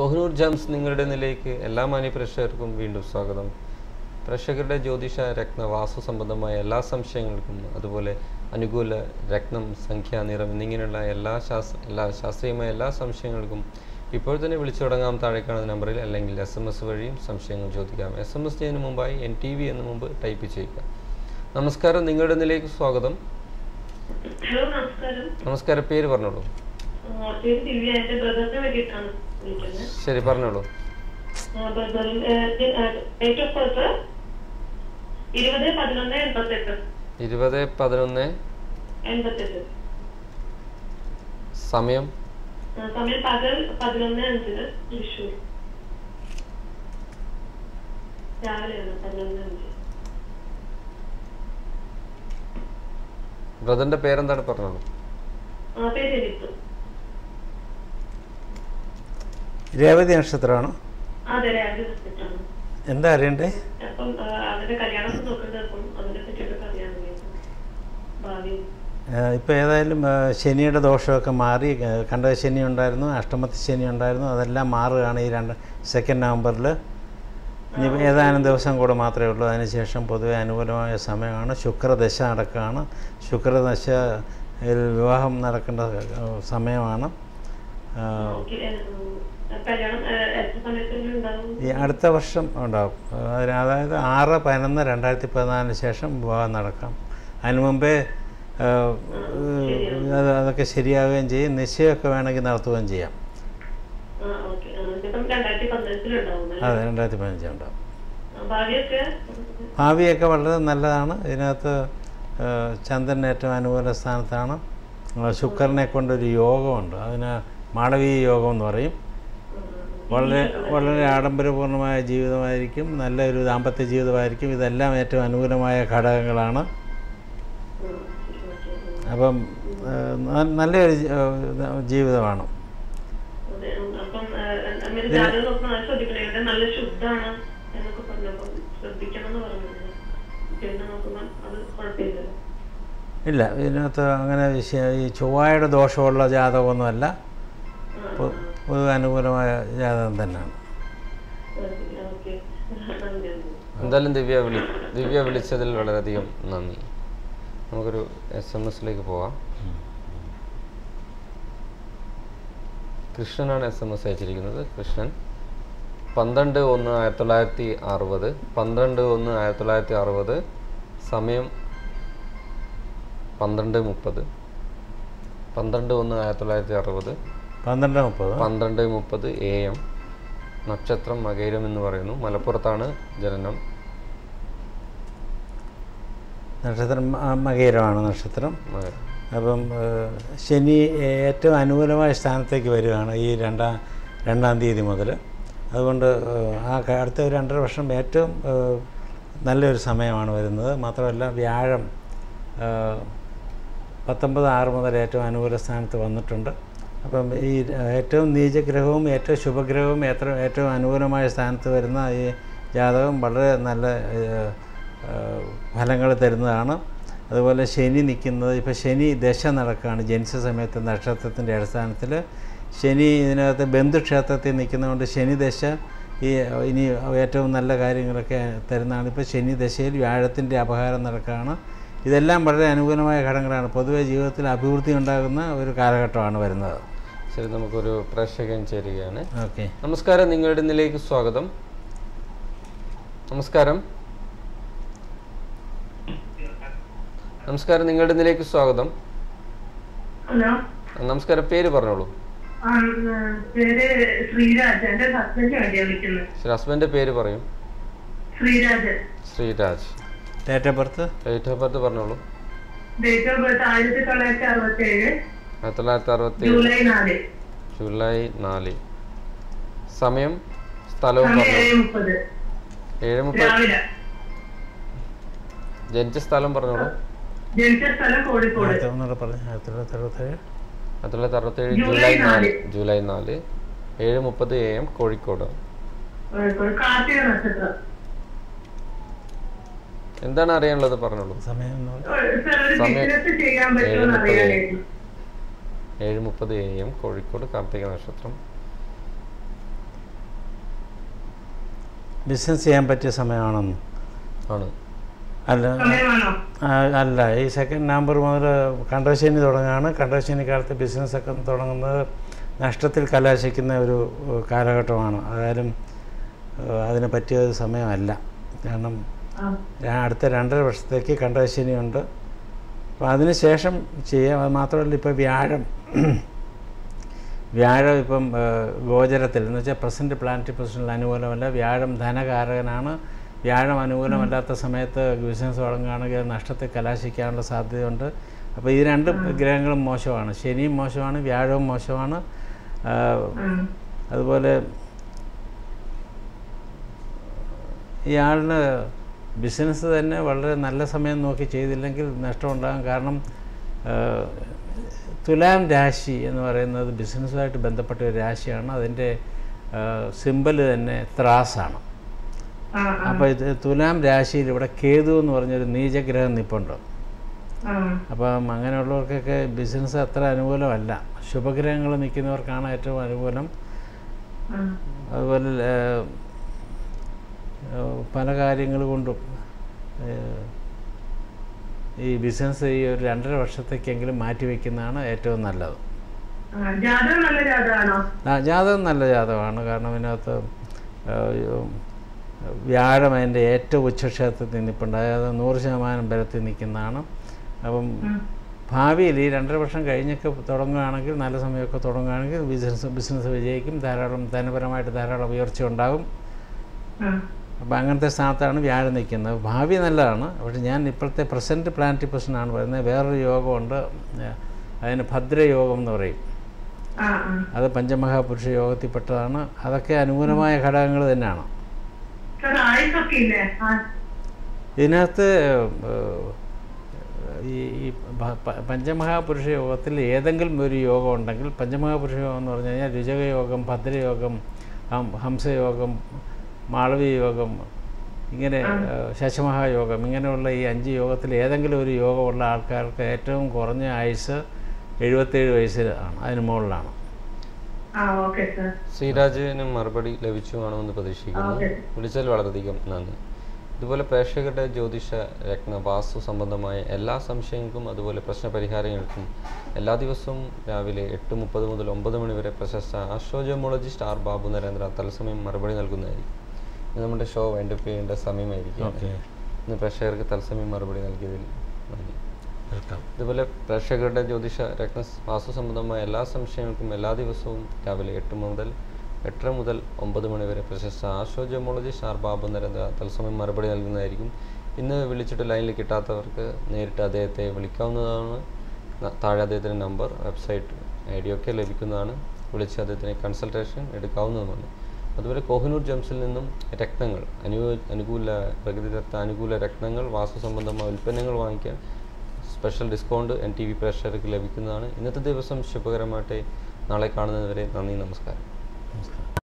Kohinoor gems നിങ്ങളുടെ നിലയ്ക്ക് എല്ലാ മാന്യ പ്രേക്ഷകർക്കും വീണ്ടും സ്വാഗതം പ്രേക്ഷകരുടെ ജ്യോതിഷ രത്ന വാസ്തു സംബന്ധമായ എല്ലാ സംശയങ്ങൾക്കും അതുപോലെ അനുകൂല രത്നം സംഖ്യ നിറം എന്നിങ്ങനെയുള്ള എല്ലാ ശാസ് എല്ലാ ശാസ്ത്രീയമായ എല്ലാ സംശയങ്ങൾക്കും ഇപ്പോൾ തന്നെ വിളിച്ചു തുടങ്ങാം താഴെ കാണുന്ന നമ്പറിൽ അല്ലെങ്കിൽ എസ് എം എസ് വഴിയും സംശയങ്ങൾ ചോദിക്കാം എസ് എം എസ് ചെയ്യുന്നതിന് മുമ്പായി എൻ ടി വി എന്ന് മുമ്പ് ടൈപ്പ് ചെയ്യുക നമസ്കാരം നിങ്ങളുടെ നിലയ്ക്ക് സ്വാഗതം ഹലോ നമസ്കാരം നമസ്കാരം പേര് പറഞ്ഞോളൂ ആ, പേര് ദിവ്യ എന്റെ ബ്രദറിന് വേണ്ടിയിട്ടാണ് വിളിക്കുന്നത് ശരി പറഞ്ഞോളൂ ഡേറ്റ് ഓഫ് ബർത്ത് ഇരുപത് പതിനൊന്ന് എൺപത്തെട്ട് ഇരുപത് പതിനൊന്ന് എൺപത്തെട്ട് സമയം ആ, സമയം പകൽ പതിനൊന്ന് അഞ്ചിന് തൃശ്ശൂർ രാവിലെയാണ് പതിനൊന്ന് അഞ്ച് ബ്രദറിന്റെ പേരെന്താണ് പറഞ്ഞോളൂ ആ പേര് എലിത്ത് രേവതി നക്ഷത്രമാണ് അതെ രാവിലെ ഹോസ്പിറ്റലാണ് എന്താ അറിയണ്ടേ അപ്പം ആ, അവരുടെ കല്യാണം നോക്കുന്നത് അപ്പം അതിനെ പറ്റിയിട്ടൊക്കെ അറിയാൻ വേണ്ടിയിട്ട് ഭാവി ഇപ്പോൾ ഏതായാലും ആ, ശനിയുടെ ദോഷമൊക്കെ മാറി ആ, കണ്ടക ശനി ഉണ്ടായിരുന്നു അഷ്ടമത്തി ശനി ഉണ്ടായിരുന്നു അതെല്ലാം മാറുകയാണ് ഈ രണ്ട് സെക്കൻഡ് നവംബറിൽ ഇനി ഏതാനും ദിവസം കൂടെ മാത്രമേ ഉള്ളൂ അതിനുശേഷം പൊതുവെ അനുകൂലമായ സമയമാണ് ശുക്രദശ നടക്കുകയാണ് ശുക്രദശയിൽ വിവാഹം നടക്കേണ്ട ആ, സമയമാണ് ആ, ഓക്കെ കല്യാണം ആ, എത്ര സമയത്തിന് ഉണ്ടാവും ഈ അടുത്ത വർഷം ഉണ്ടാവും അതിന് അതായത് ആറ് പതിനൊന്ന് രണ്ടായിരത്തി പതിനാലിന് ശേഷം വിവാഹം നടക്കാം അതിനു മുമ്പേ ആ, അത് അതൊക്കെ ശരിയാവുകയും ചെയ്യും നിശ്ചയമൊക്കെ വേണമെങ്കിൽ നടത്തുകയും ചെയ്യാം ആ, ഓക്കേ. ആ, ഇതിപ്പം രണ്ടായിരത്തി പതിനെട്ടിലുണ്ടാവും അല്ലേ? അതെ രണ്ടായിരത്തി പതിനഞ്ച് ഉണ്ടാവും ആ, ഭാവിയൊക്കെ ഭാവിയൊക്കെ വളരെ നല്ലതാണ് ഇതിനകത്ത് ആ, ചന്ദ്രൻ ഏറ്റവും അനുകൂല സ്ഥാനത്താണ് ആ, ശുക്രനെ കൊണ്ടൊരു യോഗമുണ്ട് അതിന് മാളവീയ യോഗം എന്ന് പറയും വളരെ വളരെ ആഡംബരപൂർണ്ണമായ ജീവിതമായിരിക്കും നല്ലൊരു ദാമ്പത്യ ജീവിതമായിരിക്കും ഇതെല്ലാം ഏറ്റവും അനുകൂലമായ ഘടകങ്ങളാണ് അപ്പം ആ, ന- നല്ലൊരു ജി- ആ, ജീവിതമാണ് അതെ, ഉം, അപ്പം ആ, അമ്മേടെ ജാതകം നോക്കുമ്പോൾ അത് ശ്രദ്ധിക്കണം ഇവിടെ നല്ല ശുദ്ധാണ് എന്നൊക്കെ പറഞ്ഞപ്പോൾ ശ്രദ്ധിക്കണം എന്ന് പറഞ്ഞിരുന്നു പിന്നെ നോക്കുമ്പോൾ അത് കുഴപ്പമില്ലല്ലോ ഇല്ല ഇതിനകത്ത് അങ്ങനെ ശ- ഈ ചൊവ്വായുടെ ദോഷമുള്ള ജാതകമൊന്നുമല്ല ആ, പൊ- പൊതുവെ അനുകൂലമായ ജാതകം തന്നെയാണ് ആ, ഓക്കെ നന്ദി എന്തായാലും ദിവ്യ വിളി ദിവ്യ വിളിച്ചതിൽ വളരെയധികം നന്ദി നമുക്കൊരു എസ് എം എസിലേക്ക് പോവാം കൃഷ്ണനാണ് എസ് എം എസ് അയച്ചിരിക്കുന്നത് കൃഷ്ണൻ പന്ത്രണ്ട് ഒന്ന് ആയിരത്തി തൊള്ളായിരത്തി അറുപത് പന്ത്രണ്ട് ഒന്ന് ആയിരത്തി തൊള്ളായിരത്തി അറുപത് സമയം പന്ത്രണ്ട് മുപ്പത് പന്ത്രണ്ട് ഒന്ന് ആയിരത്തി തൊള്ളായിരത്തി അറുപത് പന്ത്രണ്ട് മുപ്പത് പന്ത്രണ്ട് മുപ്പത് എ എം നക്ഷത്രം മകൈരം എന്ന് പറയുന്നു മലപ്പുറത്താണ് ജനനം നക്ഷത്രം മ- മകയിരമാണ് നക്ഷത്രം മകരം അപ്പം ഏഹ്, ശനി ഏറ്റവും അനുകൂലമായ സ്ഥാനത്തേക്ക് വരികയാണ് ഈ രണ്ടാം രണ്ടാം തീയതി മുതൽ അതുകൊണ്ട് ഏഹ്, ആ ക- അടുത്ത ഒരു രണ്ടര വർഷം ഏറ്റവും ഏഹ്, നല്ലൊരു സമയമാണ് വരുന്നത് മാത്രമല്ല വ്യാഴം ഏഹ്, പത്തൊമ്പത് ആറ് മുതൽ ഏറ്റവും അനുകൂല സ്ഥാനത്ത് വന്നിട്ടുണ്ട് അപ്പം ഈ ഏഹ്, ഏറ്റവും നീചഗ്രഹവും ഏറ്റവും ശുഭഗ്രഹവും ഏറ്റവും ഏറ്റവും അനുകൂലമായ സ്ഥാനത്ത് വരുന്ന ഈ ജാതകം വളരെ നല്ല ഏഹ്, ഏഹ്, ഫലങ്ങൾ തരുന്നതാണ് അതുപോലെ ശനി നിൽക്കുന്നത് ഇപ്പോൾ ശനി ദശ നടക്കുകയാണ് ജനിച്ച സമയത്ത് നക്ഷത്രത്തിൻ്റെ അടിസ്ഥാനത്തിൽ ശനി ഇതിനകത്ത് ബന്ധുക്ഷേത്രത്തിൽ നിൽക്കുന്നതുകൊണ്ട് ശനി ദശ ഈ ഇനി ഏറ്റവും നല്ല കാര്യങ്ങളൊക്കെ തരുന്നതാണ് ഇപ്പോൾ ശനി ദശയിൽ വ്യാഴത്തിൻ്റെ അപഹാരം നടക്കുകയാണ് ഇതെല്ലാം വളരെ അനുകൂലമായ ഘടകങ്ങളാണ് പൊതുവെ ജീവിതത്തിൽ അഭിവൃദ്ധി ഉണ്ടാകുന്ന ഒരു കാലഘട്ടമാണ് വരുന്നത് ശരി നമുക്കൊരു പ്രേക്ഷകൻ ചേരുകയാണ് ഓക്കെ നമസ്കാരം നിങ്ങളുടെ ഇന്നിലേക്ക് സ്വാഗതം നമസ്കാരം നമസ്കാരം നിങ്ങളുടെ ഇന്നിലേക്ക് സ്വാഗതം ഹലോ നമസ്കാരം പേര് പറഞ്ഞോളൂ ആ, പേര് ശ്രീരാജ് എന്റെ ഹസ്ബൻഡ് വേണ്ടിയാണ് വിളിക്കുന്നത് ശരി ഹസ്ബൻഡിന്റെ പേര് പറയും Sreeraj Sreeraj date of birth date of birth പറഞ്ഞോളൂ ഡേറ്റ് ഓഫ് ബർത്ത് ആയിരത്തി തൊള്ളായിരത്തി അറുപത്തി ഏഴ് ആയിരത്തി തൊള്ളായിരത്തി അറുപത്തി ജൂലൈ നാല് ജൂലൈ നാല് സമയം സ്ഥലവും സമയം പറഞ്ഞു ഏഴ് മുപ്പത് ഏഴ് മുപ്പത് രാവിലെ ജനിച്ച സ്ഥലം പറഞ്ഞോളൂ ജനിച്ച സ്ഥലം കോഴിക്കോട് ആയിരത്തി ഒന്നുകൂടെ പറഞ്ഞു ആയിരത്തി തൊള്ളായിരത്തി അറുപത്തേഴ് ആയിരത്തി തൊള്ളായിരത്തി അറുപത്തേഴ് ജൂലൈ ജൂലൈ നാല് നാല്. ജൂലൈ നാല് ഏഴ് മുപ്പത് എ എം കോഴിക്കോട് കോഴിക്കോട് കാർത്തിക നക്ഷത്രം എന്താണ് അറിയാനുള്ളത് പറഞ്ഞോളൂ സമയം എന്ന് പറഞ്ഞാൽ ഒരു- സർ, ഒരു സമയം ബിസിനസ് ചെയ്യാൻ പറ്റുമോ ഏഴ് മുപ്പത് അറിയാനായിരുന്നു ഏഴ് മുപ്പത് എ എം കോഴിക്കോട് കാർത്തിക നക്ഷത്രം ബിസിനസ് ചെയ്യാൻ പറ്റിയ സമയമാണെന്ന് ആണ് അല്ല സമയമാണോ ആ, അല്ല ഈ സെക്കൻഡ് നവംബർ മുതൽ കണ്ടശനി തുടങ്ങുകയാണ് കണ്ടശനി കാലത്ത് ബിസിനസ്സൊക്കെ തുടങ്ങുന്നത് നഷ്ടത്തിൽ കലാശിക്കുന്ന ഒരു ഏഹ്, കാലഘട്ടമാണ് അതായാലും ഏഹ്, അതിന് പറ്റിയ ഒരു സമയമല്ല കാരണം ആ ഞാൻ അടുത്ത രണ്ടര വർഷത്തേക്ക് കണ്ടശനിയുണ്ട് അപ്പോൾ അതിന് ശേഷം ചെയ്യാം അത് മാത്രമല്ല ഇപ്പോൾ വ്യാഴം വ്യാഴം ഇപ്പം ഏഹ്, ഗോചരത്തിൽ എന്ന് വെച്ചാൽ പ്രസൻറ്റ് പ്ലാനറ്ററി പൊസിഷനിൽ അനുകൂലമല്ല വ്യാഴം ധനകാരകനാണ് വ്യാഴം അനുകൂലമല്ലാത്ത സമയത്ത് ബിസിനസ് തുടങ്ങുകയാണെങ്കിൽ അത് നഷ്ടത്തിൽ കലാശിക്കാനുള്ള സാധ്യതയുണ്ട് അപ്പോൾ ഈ രണ്ട് ഗ്രഹങ്ങളും മോശമാണ് ശനിയും മോശമാണ് വ്യാഴവും മോശമാണ് ആഹ്, ഉം. അതുപോലെ ഇയാളിന് ബിസിനസ് തന്നെ വളരെ നല്ല സമയം നോക്കി ചെയ്തില്ലെങ്കിൽ നഷ്ടമുണ്ടാകും കാരണം ആ, തുലാം രാശി എന്ന് പറയുന്നത് ബിസിനസ്സുമായിട്ട് ബന്ധപ്പെട്ട ഒരു രാശിയാണ് അതിൻ്റെ സിമ്പൽ തന്നെ ത്രാസാണ് ആ ആ അപ്പോൾ ഇത് തുലാം രാശിയിൽ ഇവിടെ കേതു എന്ന് പറഞ്ഞൊരു നീചഗ്രഹം നിൽപ്പുണ്ട് ആ അപ്പം അങ്ങനെയുള്ളവർക്കൊക്കെ ബിസിനസ് അത്ര അനുകൂലമല്ല ശുഭഗ്രഹങ്ങൾ നിൽക്കുന്നവർക്കാണ് ഏറ്റവും അനുകൂലം ആ അതുപോലെ ഏഹ്, ഏഹ്, പല കാര്യങ്ങൾ കൊണ്ടും ഏഹ്, ഈ ബിസിനസ് ഈ ഒരു രണ്ടര വർഷത്തേക്കെങ്കിലും മാറ്റി വയ്ക്കുന്നതാണ് ഏറ്റവും നല്ലത് ആ, ജാതകം നല്ല ജാതകമാണോ ആ, ജാതകം നല്ല ജാതകമാണ് കാരണം ഇതിനകത്ത് ഏഹ്, ഉം, വ്യാഴം അതിൻ്റെ ഏറ്റവും ഉച്ചക്ഷേത്രത്തിൽ നിൽപ്പുണ്ട് അതായത് നൂറ് ശതമാനം ബലത്തിൽ നിൽക്കുന്നതാണ് അപ്പം ഉം. ഭാവിയിൽ ഈ രണ്ടര വർഷം കഴിഞ്ഞൊക്കെ തുടങ്ങുകയാണെങ്കിൽ നല്ല സമയമൊക്കെ തുടങ്ങുകയാണെങ്കിൽ ബിസിനസ് ബിസിനസ് വിജയിക്കും ധാരാളം ധനപരമായിട്ട് ധാരാളം ഉയർച്ച ഉണ്ടാകും ആ അപ്പോൾ അങ്ങനത്തെ സ്ഥാനത്താണ് വ്യാഴം നിൽക്കുന്നത് ഭാവി നല്ലതാണ് പക്ഷേ ഞാൻ ഇപ്പോഴത്തെ പ്രസൻറ്റ് പ്ലാനറ്ററി പൊസിഷനാണ് പറയുന്നത് വേറൊരു യോഗമുണ്ട് ഏഹ് അതിന് ഭദ്രയോഗം എന്ന് പറയും ആ ആ അത് പഞ്ചമഹാപുരുഷ യോഗത്തിൽപ്പെട്ടതാണ് അതൊക്കെ അനുകൂലമായ ഘടകങ്ങൾ തന്നെയാണ് സാർ ആയുസൊക്കെ ഇല്ലേ ആ ഇതിനകത്ത് ഏഹ്, ഈ ഈ ഭ- പ- പഞ്ചമഹാപുരുഷ യോഗത്തിൽ ഏതെങ്കിലും ഒരു യോഗം ഉണ്ടെങ്കിൽ പഞ്ചമഹാപുരുഷ യോഗം എന്ന് പറഞ്ഞു കഴിഞ്ഞാൽ രുചകയോഗം ഭദ്രയോഗം ഹം- ഹംസയോഗം മാളവി യോഗം ഇങ്ങനെ ഏഹ്, ശശമഹായോഗം ഇങ്ങനെയുള്ള ഈ അഞ്ച് യോഗത്തിൽ ഏതെങ്കിലും ഒരു യോഗമുള്ള ആൾക്കാർക്ക് ഏറ്റവും കുറഞ്ഞ ആയുസ് എഴുപത്തേഴ് വയസ്സിലാണ് അതിന് മുകളിലാണ് ആ ഓക്കെ സാർ ശ്രീരാജിന് മറുപടി ലഭിച്ചു കാണുമെന്ന് പ്രതീക്ഷിക്കുന്നു ഓക്കെ. വിളിച്ചാൽ വളരെയധികം നന്ദി ഇതുപോലെ പ്രേക്ഷകരുടെ ജ്യോതിഷ രത്ന വാസ്തു സംബന്ധമായ എല്ലാ സംശയങ്ങൾക്കും അതുപോലെ പ്രശ്നപരിഹാരങ്ങൾക്കും എല്ലാ ദിവസവും രാവിലെ എട്ട് മുപ്പത് മുതൽ ഒമ്പത് മണി വരെ പ്രശസ്ത ആസ്ട്രോജിയോമോളജിസ്റ്റ് ആർ ബാബു നരേന്ദ്ര തത്സമയം മറുപടി നൽകുന്നതായിരിക്കും ഇന്ന് നമ്മുടെ ഷോ വൈൻഡപ്പ് ചെയ്യേണ്ട സമയമായിരിക്കും ഓക്കെ ഇന്ന് പ്രേക്ഷകർക്ക് തത്സമയം മറുപടി നൽകിയതിൽ നന്ദി വെൽക്കം ഇതുപോലെ പ്രേക്ഷകരുടെ ജ്യോതിഷ രത്ന വാസ്തു സംബന്ധമായ എല്ലാ സംശയങ്ങൾക്കും എല്ലാ ദിവസവും രാവിലെ എട്ട് മുതൽ എട്ടര മുതൽ ഒമ്പത് മണി വരെ പ്രശസ്ത ആസ്ട്രോജിയോമോളജി ഷാർ ബാബു നരേന്ദ്ര തത്സമയം മറുപടി നൽകുന്നതായിരിക്കും ഇന്ന് വിളിച്ചിട്ട് ലൈനിൽ കിട്ടാത്തവർക്ക് നേരിട്ട് അദ്ദേഹത്തെ വിളിക്കാവുന്നതാണ് ന- താഴെ അദ്ദേഹത്തിൻ്റെ നമ്പർ വെബ്സൈറ്റ് ഐ ഡി ഒക്കെ ലഭിക്കുന്നതാണ് വിളിച്ച് അദ്ദേഹത്തിന് കൺസൾട്ടേഷൻ എടുക്കാവുന്നതുമാണ് അതുപോലെ കോഹിനൂർ ജംസിൽ നിന്നും രത്നങ്ങൾ അനു അനുകൂല പ്രകൃതിദത്ത അനുകൂല രത്നങ്ങൾ വാസ്തു സംബന്ധമായ ഉൽപ്പന്നങ്ങൾ വാങ്ങിക്കാൻ special discount N T V പ്രേക്ഷകർക്ക് ലഭിക്കുന്നതാണ് ഇന്നത്തെ ദിവസം ശുഭകരമായിട്ട് നാളെ കാണുന്നതുവരെ നന്ദി നമസ്കാരം നമസ്കാരം